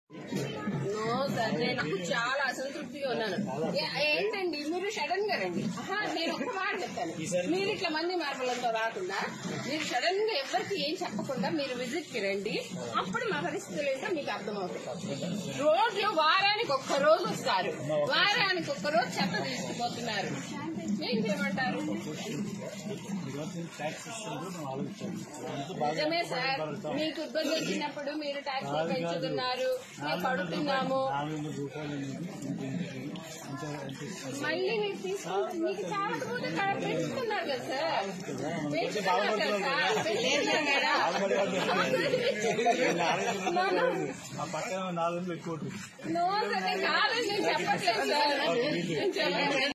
No sir నేను చాలా అసంతృప్తిగా ఉన్నాను ఏ- ఏంటండి మీరు సడన్ గా రండి ఆహా, నేను ఒక్క మాట చెప్తాను మీరు ఇట్లా మంది మార్పులతో రాకుండా మీరు సడన్ గా ఎవరికి ఏం చెప్పకుండా మీరు విజిట్ కి రండి అప్పుడు మా పరిస్థితులు ఏంటో మీకు అర్థమవుతుంది రోజు వారానికి ఒక్క రోజు వస్తారు వారానికి ఒక్క రోజు చెత్త తీసుకుపోతున్నారు ఏం చేయమంటారు ట్యాక్స్ సిస్టమ్ మనం ఆలోచించాలి నిజమే సార్ మీకు ఇబ్బంది వచ్చినప్పుడు మీరు ట్యాక్స్ పెంచుతున్నారు మేము పడుతున్నాము నాలుగు వందల రూపాయలు అనేది ఎంత ఎంత ఇస్తుంది? మళ్ళీ మీరు తీసుకుంటే మీకు చాలా పోతే పెంచుతున్నారు కదా సార్ పెంచుతున్నారు కదా సార్ పెంచుతున్నారు కదా ఆ పక్కన నాలుగు వందలు ఎక్కువ ఉంటుంది నో సార్ నేను కాదని నేను చెప్పట్లేదు సార్ నేను చెప్పట్లేదు